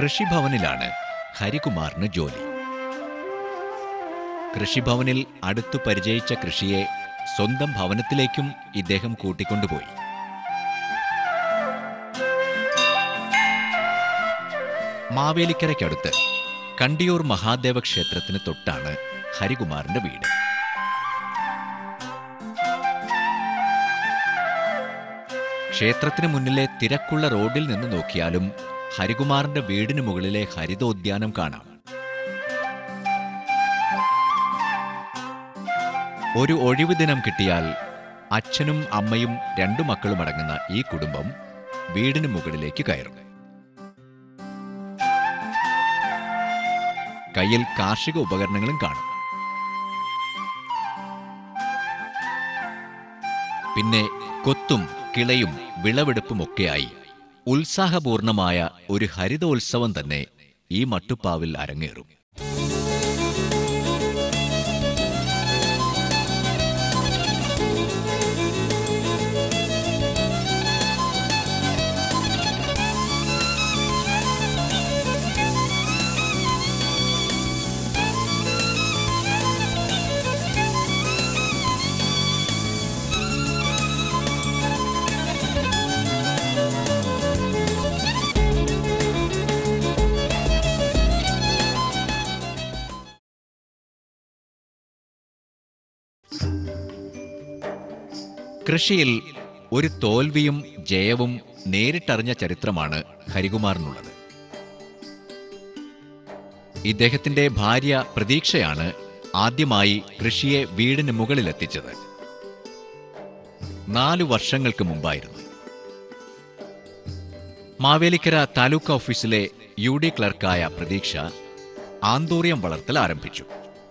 കൃഷിഭവനിലാണ് ഹരികുമാറിന് ജോലി കൃഷിഭവനിൽ അടുത്തു പരിചയിച്ച കൃഷിയെ സ്വന്തം ഭവനത്തിലേക്കും ഇദ്ദേഹം കൂട്ടിക്കൊണ്ടുപോയി മാവേലിക്കരയ്ക്കടുത്ത് കണ്ടിയൂർ മഹാദേവ ക്ഷേത്രത്തിന് തൊട്ടാണ് ഹരികുമാറിന്റെ വീട് ക്ഷേത്രത്തിന് മുന്നിലെ തിരക്കുള്ള റോഡിൽ നിന്ന് നോക്കിയാലും ഹരികുമാറിന്റെ വീടിന് മുകളിലെ ഹരിതോദ്യാനം കാണാം ഒരു ഒഴിവ് ദിനം കിട്ടിയാൽ അച്ഛനും അമ്മയും രണ്ടു മക്കളും അടങ്ങുന്ന ഈ കുടുംബം വീടിന് മുകളിലേക്ക് കയറും കയ്യിൽ കാർഷിക ഉപകരണങ്ങളും കാണും പിന്നെ കൊത്തും കിളയും വിളവെടുപ്പുമൊക്കെയായി ഉത്സാഹപൂർണമായ ഒരു ഹരിതോത്സവം തന്നെ ഈ മട്ടുപ്പാവിൽ അരങ്ങേറും കൃഷിയിൽ ഒരു തോൽവിയും ജയവും നേരിട്ടറിഞ്ഞ ചരിത്രമാണ് ഹരികുമാറിനുള്ളത് ഇദ്ദേഹത്തിന്റെ ഭാര്യ പ്രതീക്ഷയാണ് ആദ്യമായി കൃഷിയെ വീടിന് മുകളിലെത്തിച്ചത് നാലു വർഷങ്ങൾക്ക് മുമ്പായിരുന്നു മാവേലിക്കര താലൂക്ക് ഓഫീസിലെ യു ഡി ക്ലർക്കായ പ്രതീക്ഷ ആന്തൂറിയം വളർത്തൽ ആരംഭിച്ചു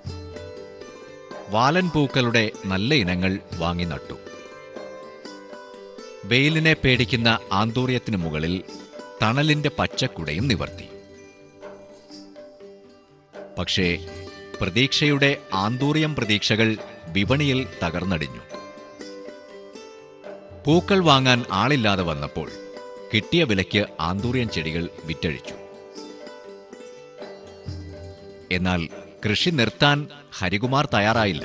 വാലൻ പൂക്കളുടെ നല്ല ഇനങ്ങൾ വാങ്ങി നട്ടു വെയിലിനെ പേടിക്കുന്ന ആന്തൂറിയത്തിനു മുകളിൽ തണലിന്റെ പച്ചക്കുടയും നിവർത്തി പക്ഷേ പ്രതീക്ഷയുടെ ആന്തൂറിയം പ്രതീക്ഷകൾ വിപണിയിൽ തകർന്നടിഞ്ഞു പൂക്കൾ വാങ്ങാൻ ആളില്ലാതെ വന്നപ്പോൾ കിട്ടിയ വിലയ്ക്ക് ആന്തൂറിയം ചെടികൾ വിറ്റഴിച്ചു എന്നാൽ കൃഷി നിർത്താൻ ഹരികുമാർ തയ്യാറായില്ല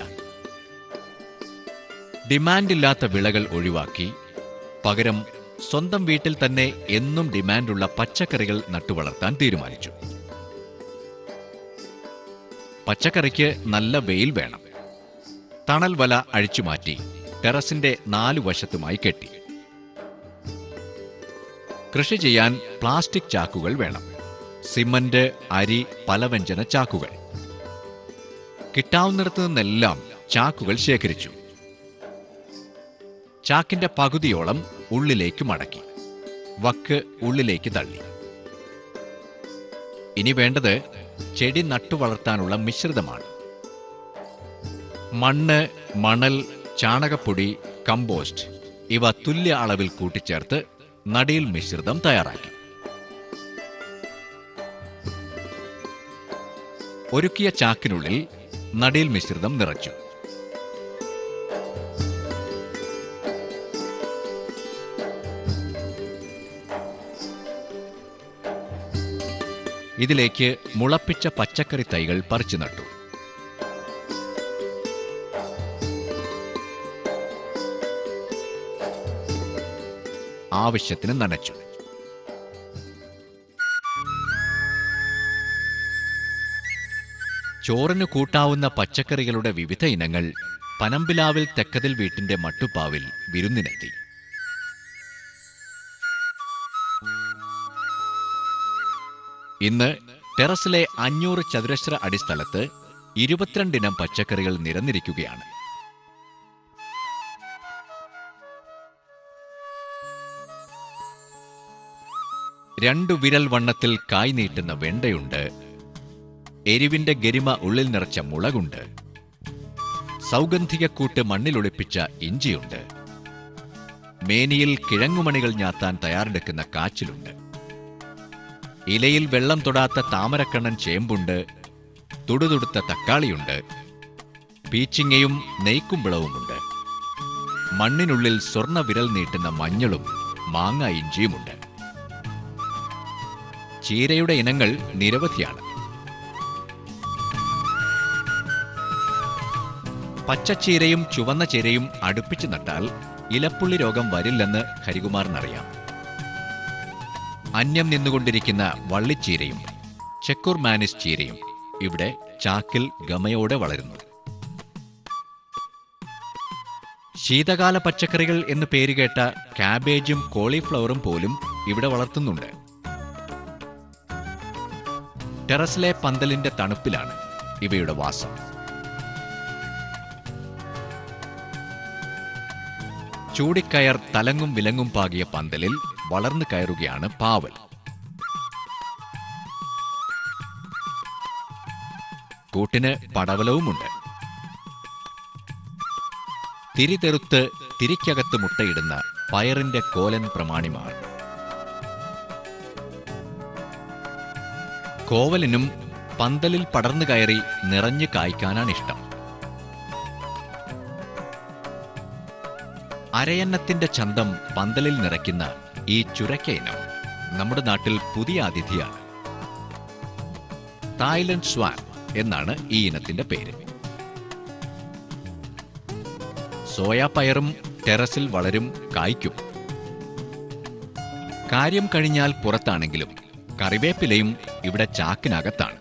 ഡിമാൻഡില്ലാത്ത വിളകൾ ഒഴിവാക്കി പകരം സ്വന്തം വീട്ടിൽ തന്നെ എന്നും ഡിമാൻഡുള്ള പച്ചക്കറികൾ നട്ടുവളർത്താൻ തീരുമാനിച്ചു പച്ചക്കറിക്ക് നല്ല വെയിൽ വേണം തണൽ വല അഴിച്ചുമാറ്റി ടെറസിന്റെ നാലു വശത്തുമായി കെട്ടി കൃഷി ചെയ്യാൻ പ്ലാസ്റ്റിക് ചാക്കുകൾ വേണം സിമന്റ് അരി പലവ്യഞ്ജന ചാക്കുകൾ കിട്ടാവുന്നിടത്തു നിന്നെല്ലാം ചാക്കുകൾ ശേഖരിച്ചു ചാക്കിന്റെ പകുതിയോളം ഉള്ളിലേക്ക് മടക്കി വക്ക് ഉള്ളിലേക്ക് തള്ളി ഇനി വേണ്ടത് ചെടി നട്ടുവളർത്താനുള്ള മിശ്രിതമാണ് മണ്ണ് മണൽ ചാണകപ്പൊടി കമ്പോസ്റ്റ് ഇവ തുല്യ അളവിൽ കൂട്ടിച്ചേർത്ത് നടിയിൽ മിശ്രിതം തയ്യാറാക്കി ഒരുക്കിയ ചാക്കിനുള്ളിൽ നടിയിൽ മിശ്രിതം നിറച്ചു ഇതിലേക്ക് മുളപ്പിച്ച പച്ചക്കറി തൈകൾ പറിച്ചു നട്ടു ആവശ്യത്തിന് നനച്ചു ചോറിന് കൂട്ടാവുന്ന പച്ചക്കറികളുടെ വിവിധ ഇനങ്ങൾ പനമ്പിലാവിൽ തെക്കതിൽ വീട്ടിന്റെ മട്ടുപ്പാവിൽ വിരുന്നിനെത്തി ഇന്ന് ടെറസിലെ അഞ്ഞൂറ് ചതുരശ്ര അടിസ്ഥലത്ത് ഇരുപത്തിരണ്ടിനം പച്ചക്കറികൾ നിരന്നിരിക്കുകയാണ് രണ്ടു വിരൽ വണ്ണത്തിൽ കായ് നീട്ടുന്ന വെണ്ടയുണ്ട് എരിവിന്റെ ഗരിമ ഉള്ളിൽ നിറച്ച മുളകുണ്ട് സൗഗന്ധികക്കൂട്ട് മണ്ണിലൊളിപ്പിച്ച ഇഞ്ചിയുണ്ട് മേനിയിൽ കിഴങ്ങുമണികൾ ഞാത്താൻ തയ്യാറെടുക്കുന്ന കാച്ചിലുണ്ട് ഇലയിൽ വെള്ളം തൊടാത്ത താമരക്കണ്ണൻ ചേമ്പുണ്ട് തുടുതുടുത്ത തക്കാളിയുണ്ട് പീച്ചിങ്ങയും നെയ്ക്കുമ്പിളവുമുണ്ട് മണ്ണിനുള്ളിൽ സ്വർണ്ണ വിരൽ നീട്ടുന്ന മഞ്ഞളും മാങ്ങ ഇഞ്ചിയുമുണ്ട് ചീരയുടെ ഇനങ്ങൾ നിരവധിയാണ് പച്ചച്ചീരയും ചുവന്ന ചീരയും അടുപ്പിച്ചു നട്ടാൽ ഇലപ്പുള്ളി രോഗം വരില്ലെന്ന് ഹരികുമാറിനറിയാം അന്യം നിന്നുകൊണ്ടിരിക്കുന്ന വള്ളിച്ചീരയും ചെക്കൂർ മാനിസ് ചീരയും ഇവിടെ ചാക്കിൽ ഗമയോടെ വളരുന്നു ശീതകാല പച്ചക്കറികൾ എന്ന് പേരുകേട്ട കാബേജും കോളിഫ്ലവറും പോലും ഇവിടെ വളർത്തുന്നുണ്ട് ടെറസിലെ പന്തലിന്റെ തണുപ്പിലാണ് ഇവയുടെ വാസം ചൂടിക്കയർ തലങ്ങും വിലങ്ങും പാകിയ പന്തലിൽ വളർന്നു കയറുകയാണ് പാവൽ കൂട്ടിന് പടവലവുമുണ്ട് തിരിതെറുത്ത് തിരിക്കകത്ത് മുട്ടയിടുന്ന പയറിന്റെ കോലൻ പ്രമാണിമാർ കോവലിനും പന്തലിൽ പടർന്നു കയറി നിറഞ്ഞു കായ്ക്കാനാണ് ഇഷ്ടം അരയന്നത്തിന്റെ ചന്തം പന്തലിൽ നിറയ്ക്കുന്ന ഈ ചുരക്ക ഇനം നമ്മുടെ നാട്ടിൽ പുതിയ അതിഥിയാണ് തായ്ലൻഡ് സ്വാൻ എന്നാണ് ഈ ഇനത്തിന്റെ പേര് സോയാ പയറും ടെറസിൽ വളരും കായ്ക്കും കാര്യം കഴിഞ്ഞാൽ പുറത്താണെങ്കിലും കറിവേപ്പിലയും ഇവിടെ ചാക്കിനകത്താണ്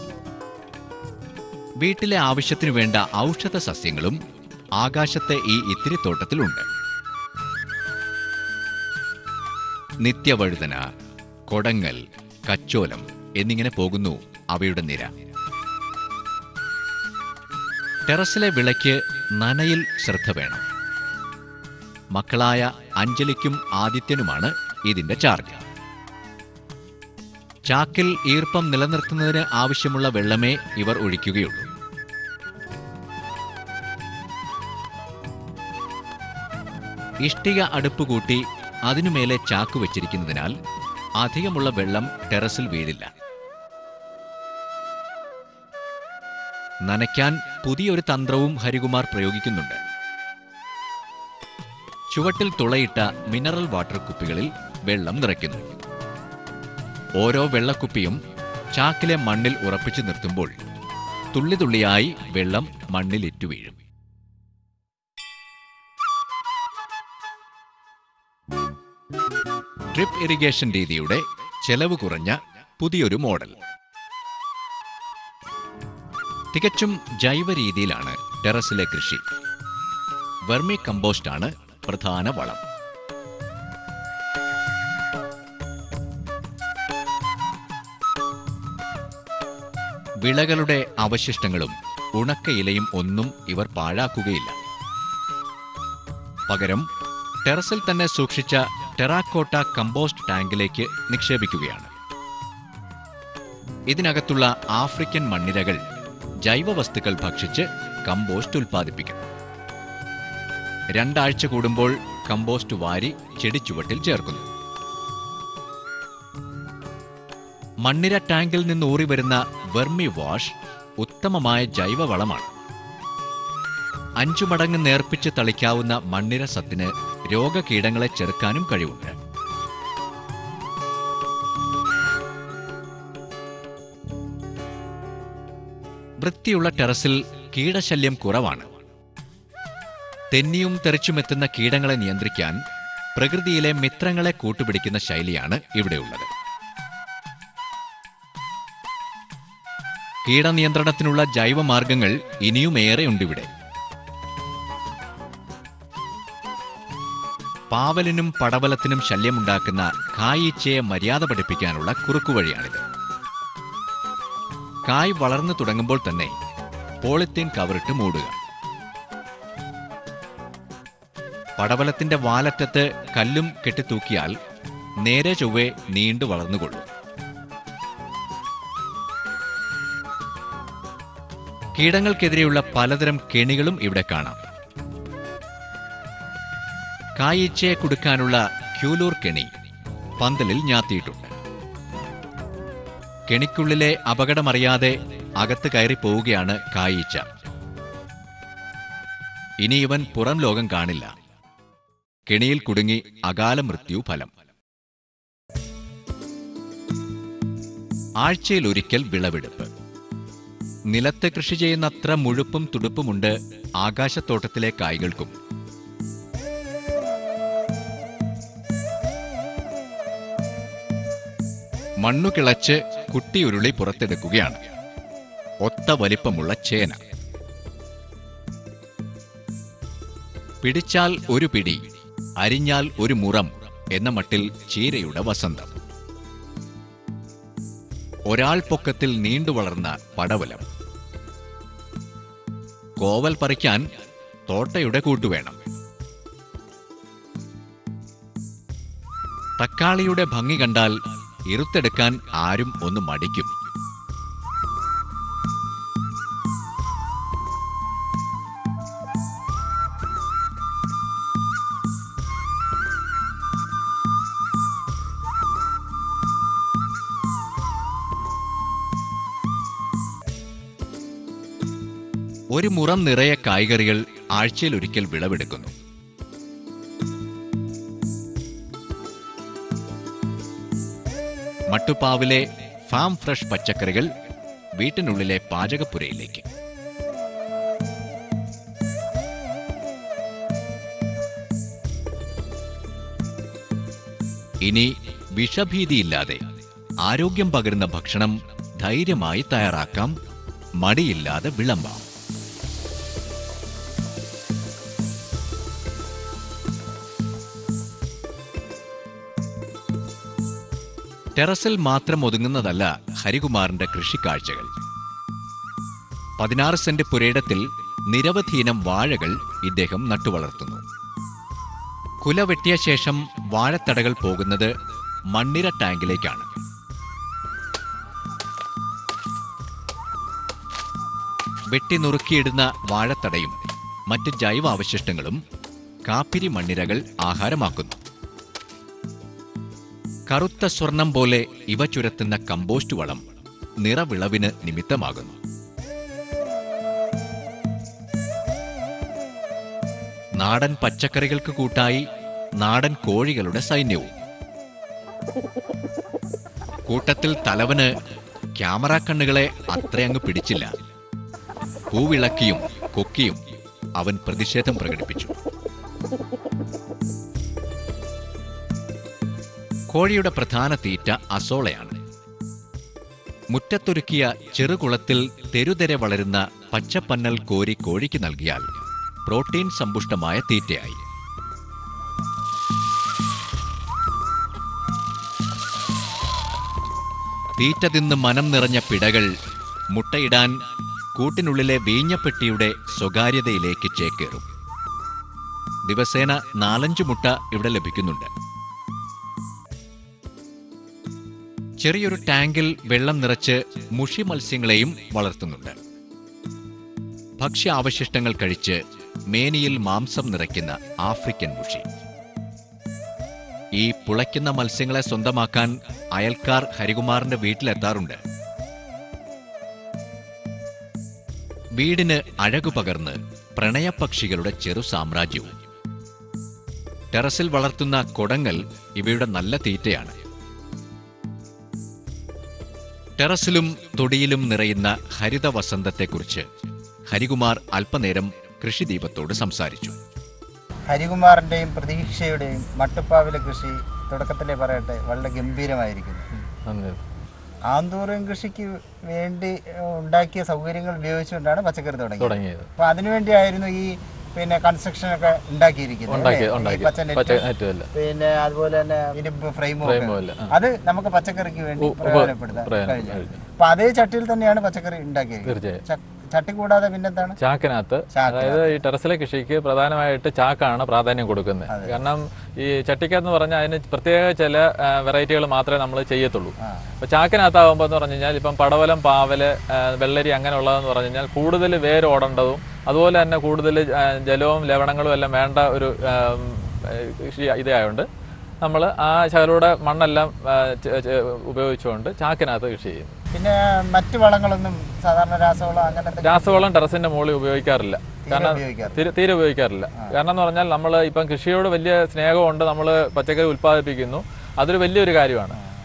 വീട്ടിലെ ആവശ്യത്തിനു വേണ്ട ഔഷധ സസ്യങ്ങളും ആകാശത്തെ ഈ ഇത്തിരിത്തോട്ടത്തിലുണ്ട് നിത്യവഴുതന കൊടങ്ങൽ കച്ചോലം എന്നിങ്ങനെ പോകുന്നു അവയുടെ നിര ടെറസിലെ വിളയ്ക്ക് നനയിൽ ശ്രദ്ധ വേണം മക്കളായ അഞ്ജലിക്കും ആദിത്യനുമാണ് ഇതിന്റെ ചാർജ് ചാക്കിൽ ഈർപ്പം നിലനിർത്തുന്നതിന് ആവശ്യമുള്ള വെള്ളമേ ഇവർ ഒഴിക്കുകയുള്ളൂ ഇഷ്ടിക അടുപ്പ് കൂട്ടി അതിനുമേലെ ചാക്ക് വെച്ചിരിക്കുന്നതിനാൽ അധികമുള്ള വെള്ളം ടെറസിൽ വീഴില്ല നനയ്ക്കാൻ പുതിയൊരു തന്ത്രവും ഹരികുമാർ പ്രയോഗിക്കുന്നുണ്ട് ചുവട്ടിൽ തുളയിട്ട മിനറൽ വാട്ടർ കുപ്പികളിൽ വെള്ളം നിറയ്ക്കുന്നു ഓരോ വെള്ളക്കുപ്പിയും ചാക്കിലെ മണ്ണിൽ ഉറപ്പിച്ചു നിർത്തുമ്പോൾ തുള്ളി തുള്ളിയായി വെള്ളം മണ്ണിൽ ഇറ്റുവീഴും ഡ്രിപ്പ് ഇറിഗേഷൻ രീതിയുടെ ചെലവ് കുറഞ്ഞ പുതിയൊരു മോഡൽ തികച്ചും ജൈവ രീതിയിലാണ് ടെറസിലെ കൃഷി വെർമി കമ്പോസ്റ്റാണ് പ്രധാന വളം വിളകളുടെ അവശിഷ്ടങ്ങളും ഉണക്കയിലയും ഒന്നും ഇവർ പാഴാക്കുകയില്ല പകരം ടെറസിൽ തന്നെ സൂക്ഷിച്ച ടെറാക്കോട്ട കമ്പോസ്റ്റ് ടാങ്കിലേക്ക് നിക്ഷേപിക്കുകയാണ് ഇതിനകത്തുള്ള ആഫ്രിക്കൻ മണ്ണിരകൾ ജൈവവസ്തുക്കൾ ഭക്ഷിച്ച് കമ്പോസ്റ്റ് ഉൽപ്പാദിപ്പിക്കുന്നു രണ്ടാഴ്ച കൂടുമ്പോൾ കമ്പോസ്റ്റ് വാരി ചെടിച്ചുവട്ടിൽ ചേർക്കുന്നു മണ്ണിര ടാങ്കിൽ നിന്ന് ഊറി വരുന്ന വെർമി വാഷ് ഉത്തമമായ ജൈവവളമാണ് അഞ്ചു മടങ്ങ് നേർപ്പിച്ച് തളിക്കാവുന്ന മണ്ണിര സത്തിന് രോഗകീടങ്ങളെ ചെറുക്കാനും കഴിവുണ്ട് വൃത്തിയുള്ള ടെറസിൽ കീടശല്യം കുറവാണ് തെന്നിയും തെറിച്ചുമെത്തുന്ന കീടങ്ങളെ നിയന്ത്രിക്കാൻ പ്രകൃതിയിലെ മിത്രങ്ങളെ കൂട്ടുപിടിക്കുന്ന ശൈലിയാണ് ഇവിടെയുള്ളത് കീടനിയന്ത്രണത്തിനുള്ള ജൈവമാർഗങ്ങൾ ഇനിയുമേറെയുണ്ടിവിടെ പാവലിനും പടവലത്തിനും ശല്യമുണ്ടാക്കുന്ന കായീച്ചയെ മര്യാദ പഠിപ്പിക്കാനുള്ള കുറുക്കുവഴിയാണിത് കായ് വളർന്നു തുടങ്ങുമ്പോൾ തന്നെ പോളിത്തീൻ കവറിട്ട് മൂടുക പടവലത്തിന്റെ വാലറ്റത്ത് കല്ലും കെട്ടിത്തൂക്കിയാൽ നേരെ ചൊവ്വെ നീണ്ടു വളർന്നുകൊള്ളും കീടങ്ങൾക്കെതിരെയുള്ള പലതരം കെണികളും ഇവിടെ കാണാം കായീച്ചയെ കുടുക്കാനുള്ള ക്യൂലൂർ കെണി പന്തലിൽ ഞാത്തിയിട്ടുണ്ട് കെണിക്കുള്ളിലെ അപകടമറിയാതെ അകത്ത് കയറി പോവുകയാണ് കായീച്ച ഇനി ഇവൻ പുറം ലോകം കാണില്ല കെണിയിൽ കുടുങ്ങി അകാല മൃത്യു ഫലം ആഴ്ചയിലൊരിക്കൽ വിളവെടുപ്പ് നിലത്ത് കൃഷി ചെയ്യുന്നത്ര മുഴുപ്പും തുടുപ്പുമുണ്ട് ആകാശത്തോട്ടത്തിലെ കായ്കൾക്കും മണ്ണു കിളച്ച് കുട്ടിയുരുളി പുറത്തെടുക്കുകയാണ് ഒത്ത വലിപ്പമുള്ള ചേന പിടിച്ചാൽ ഒരു പിടി അരിഞ്ഞാൽ ഒരു മുറം എന്ന മട്ടിൽ ചീരയുടെ വസന്തം ഒരാൾ പൊക്കത്തിൽ നീണ്ടു വളർന്ന പടവലം കോവൽ പറിക്കാൻ തോട്ടയുടെ കൂട്ടുവേണം തക്കാളിയുടെ ഭംഗി കണ്ടാൽ ഇറുത്തെടുക്കാൻ ആരും ഒന്ന് മടിക്കും ഒരു മുറം നിറയെ കായ്കറികൾ ആഴ്ചയിലൊരിക്കൽ വിളവെടുക്കുന്നു മട്ടുപ്പാവിലെ ഫാം ഫ്രഷ് പച്ചക്കറികൾ വീട്ടിനുള്ളിലെ പാചകപ്പുരയിലേക്ക് ഇനി വിഷഭീതിയില്ലാതെ ആരോഗ്യം പകരുന്ന ഭക്ഷണം ധൈര്യമായി തയ്യാറാക്കാം മടിയില്ലാതെ വിളമ്പാം ടെറസിൽ മാത്രം ഒതുങ്ങുന്നതല്ല ഹരികുമാറിന്റെ കൃഷിക്കാഴ്ചകൾ പതിനാറ് സെന്റ് പുരയിടത്തിൽ നിരവധിയിനം വാഴകൾ ഇദ്ദേഹം നട്ടുവളർത്തുന്നു കുല വെട്ടിയ ശേഷം വാഴത്തടകൾ പോകുന്നത് മണ്ണിര ടാങ്കിലേക്കാണ് വെട്ടി നുറുക്കിയിടുന്ന വാഴത്തടയും മറ്റ് ജൈവാവശിഷ്ടങ്ങളും കാപ്പിരി മണ്ണിരകൾ ആഹാരമാക്കുന്നു കറുത്ത സ്വർണം പോലെ ഇവ ചുരത്തുന്ന കമ്പോസ്റ്റ് വളം നിറവിളവിന് നിമിത്തമാകുന്നു നാടൻ പച്ചക്കറികൾക്ക് കൂട്ടായി നാടൻ കോഴികളുടെ സൈന്യവും കൂട്ടത്തിൽ തലവന് ക്യാമറ കണ്ണുകളെ അത്രയങ്ങ് പിടിച്ചില്ല പൂവിളക്കിയും കൊക്കിയും അവൻ പ്രതിഷേധം പ്രകടിപ്പിച്ചു കോഴിയുടെ പ്രധാന തീറ്റ അസോളയാണ് മുറ്റത്തൊരുക്കിയ ചെറുകുളത്തിൽ തെരുതെരെ വളരുന്ന പച്ചപ്പന്നൽ കോരി കോഴിക്ക് നൽകിയാൽ പ്രോട്ടീൻ സമ്പുഷ്ടമായ തീറ്റയായി തീറ്റ തിന്ന് മനം നിറഞ്ഞ പിടകൾ മുട്ടയിടാൻ കൂട്ടിനുള്ളിലെ വീഞ്ഞപ്പെട്ടിയുടെ സ്വകാര്യതയിലേക്ക് ചേക്കേറും ദിവസേന നാലഞ്ച് മുട്ട ഇവിടെ ലഭിക്കുന്നുണ്ട് ചെറിയൊരു ടാങ്കിൽ വെള്ളം നിറച്ച് മുഷി മത്സ്യങ്ങളെയും വളർത്തുന്നുണ്ട് ഭക്ഷ്യാവശിഷ്ടങ്ങൾ കഴിച്ച് മേനിയിൽ മാംസം നിറയ്ക്കുന്ന ആഫ്രിക്കൻ മുഷി ഈ പുളയ്ക്കുന്ന മത്സ്യങ്ങളെ സ്വന്തമാക്കാൻ അയൽക്കാർ ഹരികുമാറിന്റെ വീട്ടിലെത്താറുണ്ട് വീടിന് അഴകു പകർന്ന് പ്രണയപക്ഷികളുടെ ചെറു സാമ്രാജ്യവും ടെറസിൽ വളർത്തുന്ന കൊടങ്ങൽ ഇവയുടെ നല്ല തീറ്റയാണ് ടെറസിലും തൊടിയിലും നിറയുന്ന ഹരിത വസന്തത്തെക്കുറിച്ച് ഹരികുമാർ അല്പനേരം കൃഷിദീപത്തോട് സംസാരിച്ചു ഹരികുമാറിൻ്റെയും പ്രതീക്ഷയുടെയും മട്ടുപ്പാവിലെ കൃഷി തുടക്കത്തിലേ പറയട്ടെ വളരെ ഗംഭീരമായിരിക്കുന്നു നന്ദി ആന്തൂറിയം കൃഷിക്ക് വേണ്ടി ഉണ്ടാക്കിയ സൗകര്യങ്ങൾ ഉപയോഗിച്ചുകൊണ്ടാണ് പച്ചക്കറി തുടങ്ങിയത് തുടങ്ങിയത് അപ്പൊ അതിനുവേണ്ടിയായിരുന്നു ഈ പിന്നെ കൺസ്ട്രക്ഷൻ ഒക്കെ ഉണ്ടാക്കിയിരിക്കുന്നത് ഉണ്ടാക്കി അല്ലേ? ഈ ഉണ്ടാക്കി പച്ച നെറ്റ്, പച്ച നെറ്റുമല്ല പിന്നെ അതുപോലെ തന്നെ ഇരുമ്പ് ഫ്രെയിമും ഫ്രെയിമും അല്ല ആ. അത് നമുക്ക് പച്ചക്കറിക്ക് വേണ്ടി ഉ- ഉപ- പ്രയോജനപ്പെടുത്താൻ പ്രയോജനം കഴിഞ്ഞു കഴിഞ്ഞു. അപ്പൊ അതേ ചട്ടിയിൽ തന്നെയാണ് പച്ചക്കറി ഉണ്ടാക്കിയിരിക്കുന്നത് തീർച്ചയായും ച- ചട്ടി കൂടാതെ പിന്നെന്താണ് ചാക്കിനകത്ത് ചാക്കിനകത്ത്. അതായത് ഈ ടെറസിലെ കൃഷിക്ക് പ്രധാനമായിട്ട് ചാക്കാണ് പ്രാധാന്യം കൊടുക്കുന്നത് കാരണം ഈ ചട്ടിക്കകത്ത് പറഞ്ഞാൽ അതിന് പ്രത്യേക ചില വെറൈറ്റികൾ മാത്രമേ നമ്മൾ ചെയ്യത്തുള്ളൂ ആ. അപ്പോൾ ചാക്കിനകത്താകുമ്പോൾ എന്ന് പറഞ്ഞു കഴിഞ്ഞാൽ ഇപ്പം പടവലം പാവല് ആ, വെള്ളരി അങ്ങനെയുള്ളതെന്ന് പറഞ്ഞു കഴിഞ്ഞാൽ കൂടുതൽ വേരോടേണ്ടതും അതുപോലെ തന്നെ കൂടുതൽ ആ, ജലവും ലവണങ്ങളും എല്ലാം വേണ്ട ഒരു ആ, കൃഷി ഇതായതുകൊണ്ട് നമ്മൾ ആ ശകലൂടെ മണ്ണെല്ലാം ആ, ചെ- ചെ- ഉപയോഗിച്ചുകൊണ്ട് ചാക്കിനകത്ത് കൃഷി ചെയ്യുന്നു പിന്നെ മറ്റു വളങ്ങളൊന്നും സാധാരണ രാസവളം അങ്ങനത്തെ രാസവളം ടെറസിന്റെ മുകളിൽ ഉപയോഗിക്കാറില്ല കാരണം ഉപയോഗിക്കാറ് തീരെ തീരെ ഉപയോഗിക്കാറില്ല കാരണം എന്ന് പറഞ്ഞാൽ നമ്മൾ ഇപ്പം കൃഷിയോട് വലിയ സ്നേഹമുണ്ട് നമ്മൾ പച്ചക്കറി ഉൽപ്പാദിപ്പിക്കുന്നു അതൊരു വലിയൊരു കാര്യമാണ്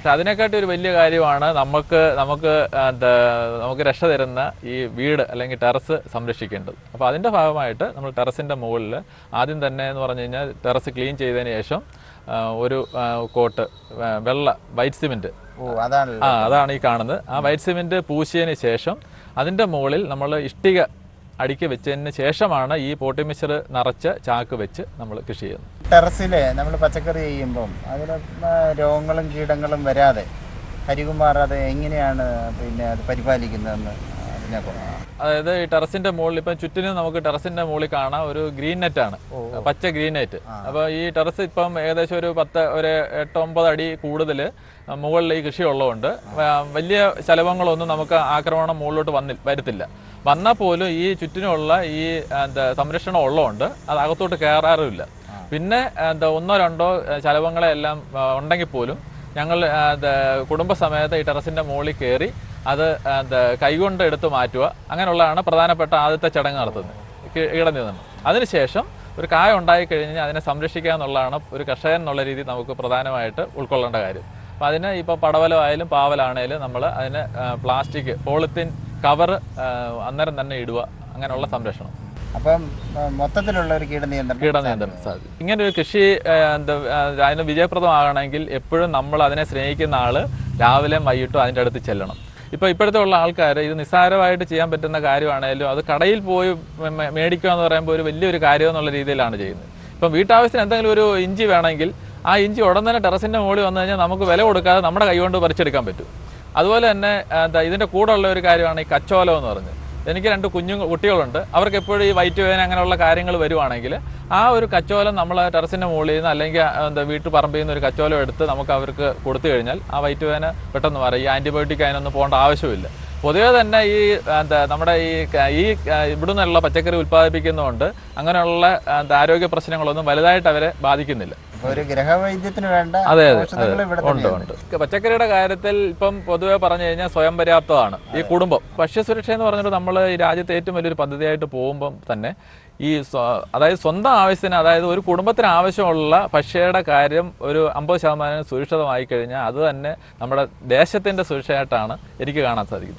പക്ഷെ അതിനെക്കാട്ടി ഒരു വലിയ കാര്യമാണ് നമുക്ക് നമുക്ക് എന്താ നമുക്ക് രക്ഷ തരുന്ന ഈ വീട് അല്ലെങ്കിൽ ടെറസ് സംരക്ഷിക്കേണ്ടത് അപ്പോൾ അതിൻ്റെ ഭാഗമായിട്ട് നമ്മൾ ടെറസിൻ്റെ മുകളിൽ ആദ്യം തന്നെ എന്ന് പറഞ്ഞു കഴിഞ്ഞാൽ ടെറസ് ക്ലീൻ ചെയ്തതിന് ശേഷം ആ, ഒരു ആ, കോട്ട് ആ, വെള്ള വൈറ്റ് സിമെൻറ്റ് ഓ അതാണല്ലോ ആ അതാണ് ഈ കാണുന്നത് ആ വൈറ്റ് സിമെൻറ്റ് പൂശിയതിന് ശേഷം അതിൻ്റെ മുകളിൽ നമ്മൾ ഇഷ്ടിക അടുക്കി വെച്ചതിന് ശേഷമാണ് ഈ പോട്ടി മിക്സർ നിറച്ച ചാക്ക് വെച്ച് നമ്മൾ കൃഷി ചെയ്യുന്നത് ടെറസില് നമ്മൾ പച്ചക്കറി ചെയ്യുമ്പം അതിന് ആ, രോഗങ്ങളും കീടങ്ങളും വരാതെ ഹരികുമാർ അത് എങ്ങനെയാണ് പിന്നെ അത് പരിപാലിക്കുന്നതെന്ന് അതിനെ അതായത് ഈ ടെറസിന്റെ മുകളിൽ ഇപ്പം ചുറ്റിനും നമുക്ക് ടെറസിന്റെ മുകളിൽ കാണാം ഒരു ഗ്രീൻ നെറ്റ് ആണ് പച്ച ഗ്രീൻ നെറ്റ് അപ്പോൾ ഈ ടെറസ് ഇപ്പം ഏകദേശം ഒരു പത്ത് ഒരു എട്ട് ഒമ്പത് അടി കൂടുതൽ മുകളിൽ ഈ കൃഷി ഉള്ളതുകൊണ്ട് വ- വലിയ ശലഭങ്ങളൊന്നും നമുക്ക് ആക്രമണം മുകളിലോട്ട് വന്നി വരത്തില്ല വന്നാൽ പോലും ഈ ചുറ്റിനുമുള്ള ഈ എന്താ സംരക്ഷണം ഉള്ളതുകൊണ്ട് അത് അകത്തോട്ട് കയറാറുമില്ല പിന്നെ എന്താ ഒന്നോ രണ്ടോ ശലഭങ്ങളെ എല്ലാം ഉണ്ടെങ്കിൽ പോലും ഞങ്ങൾ എന്താ കുടുംബസമേത ഈ ടെറസിന്റെ മുകളിൽ കയറി അത് എന്താ കൈകൊണ്ട് എടുത്ത് മാറ്റുക അങ്ങനെയുള്ളതാണ് പ്രധാനപ്പെട്ട ആദ്യത്തെ ചടങ്ങ് നടത്തുന്നത് കീ- കീടനിയന്ത്രണം അതിനുശേഷം ഒരു കായ ഉണ്ടായി കഴിഞ്ഞാൽ അതിനെ സംരക്ഷിക്കുക എന്നുള്ളതാണ് ഒരു കർഷകൻ എന്നുള്ള രീതി നമുക്ക് പ്രധാനമായിട്ട് ഉൾക്കൊള്ളേണ്ട കാര്യം അപ്പോൾ അതിന് ഇപ്പോൾ പടവലമായാലും പാവലാണേലും നമ്മൾ അതിന് പ്ലാസ്റ്റിക് പോളിത്തീൻ കവർ അന്നേരം തന്നെ ഇടുക അങ്ങനെയുള്ള സംരക്ഷണം അപ്പം ആ, മൊത്തത്തിലുള്ള ഒരു കീടനിയന്ത്രണം കീടനിയന്ത്രണം സാധിക്കും ഇങ്ങനെ ഒരു കൃഷി ആ, എന്താ ആ, അതിന് വിജയപ്രദമാകണമെങ്കിൽ എപ്പോഴും നമ്മൾ അതിനെ സ്നേഹിക്കുന്ന ആൾ രാവിലെ വൈകിട്ടും അതിൻ്റെ അടുത്ത് ചെല്ലണം ഇപ്പോൾ ഇപ്പോഴത്തെ ഉള്ള ആൾക്കാർ ഇത് നിസ്സാരമായിട്ട് ചെയ്യാൻ പറ്റുന്ന കാര്യമാണേലും അത് കടയിൽ പോയി മേ- മേ- മേടിക്കുക എന്ന് പറയുമ്പോൾ ഒരു വലിയൊരു കാര്യം എന്നുള്ള രീതിയിലാണ് ചെയ്യുന്നത് ഇപ്പം വീട്ടാവശ്യത്തിന് എന്തെങ്കിലും ഒരു ഇഞ്ചി വേണമെങ്കിൽ ആ ഇഞ്ചി ഉടൻ തന്നെ ടെറസിൻ്റെ മുകളിൽ വന്നു കഴിഞ്ഞാൽ നമുക്ക് വില കൊടുക്കാതെ നമ്മുടെ കൈകൊണ്ട് പറിച്ചെടുക്കാൻ പറ്റും അതുപോലെ തന്നെ എന്താ ഇതിൻ്റെ കൂടെ ഉള്ള ഒരു കാര്യമാണ് ഈ കച്ചോലം എന്ന് പറഞ്ഞത് എനിക്ക് രണ്ട് കുഞ്ഞു കുട്ടികളുണ്ട് അവർക്ക് എപ്പോഴും ഈ വയറ്റ് വേദന അങ്ങനെയുള്ള കാര്യങ്ങൾ വരുവാണെങ്കിൽ ആ ഒരു കച്ചോലം നമ്മൾ ടെറസിൻ്റെ മുകളിൽ നിന്ന് അല്ലെങ്കിൽ എന്താ വീട്ടു പറമ്പിൽ നിന്ന് ഒരു കച്ചോലം എടുത്ത് നമുക്ക് അവർക്ക് കൊടുത്തു കഴിഞ്ഞാൽ ആ വയറ്റ് വേദന പെട്ടെന്ന് മാറും ഈ ആൻറ്റിബയോട്ടിക് അതിനൊന്നും പോകേണ്ട ആവശ്യമില്ല പൊതുവേ തന്നെ ഈ എന്താ നമ്മുടെ ഈ ക- ഈ ക- ഇവിടുന്നുള്ള പച്ചക്കറി ഉൽപ്പാദിപ്പിക്കുന്നതുകൊണ്ട് അങ്ങനെയുള്ള എന്താ ആരോഗ്യ പ്രശ്നങ്ങളൊന്നും വലുതായിട്ട് അവരെ ബാധിക്കുന്നില്ല അപ്പോൾ ഒരു ഗ്രഹവൈദ്യത്തിന് വേണ്ട അതെ അതെ ഔഷധങ്ങൾ ഇവിടെ ഉണ്ട് തന്നെയുണ്ട് ഉണ്ട് പച്ചക്കറിയുടെ കാര്യത്തിൽ ഇപ്പം പൊതുവെ പറഞ്ഞു കഴിഞ്ഞാൽ സ്വയം പര്യാപ്തമാണ് ഈ കുടുംബം ഭക്ഷ്യസുരക്ഷ എന്ന് പറഞ്ഞിട്ട് നമ്മൾ ഈ രാജ്യത്തെ ഏറ്റവും വലിയൊരു പദ്ധതിയായിട്ട് പോകുമ്പം തന്നെ ഈ സ്വ- അതായത് സ്വന്തം ആവശ്യത്തിന് അതായത് ഒരു കുടുംബത്തിന് ആവശ്യമുള്ള ഭക്ഷ്യയുടെ കാര്യം ഒരു അമ്പത് ശതമാനം സുരക്ഷിതമായി കഴിഞ്ഞാൽ അത് തന്നെ നമ്മുടെ ദേശത്തിന്റെ സുരക്ഷയായിട്ടാണ് എനിക്ക് കാണാൻ സാധിക്കുന്നത്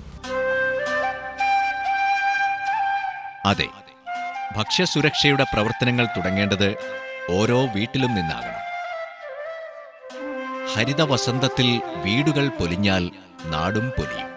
അതെ ഭക്ഷ്യസുരക്ഷയുടെ പ്രവർത്തനങ്ങൾ തുടങ്ങേണ്ടത് ഓരോ വീട്ടിലും നിന്നാകണം ഹരിത വസന്തത്തിൽ വീടുകൾ പൊലിഞ്ഞാൽ നാടും പൊലിയും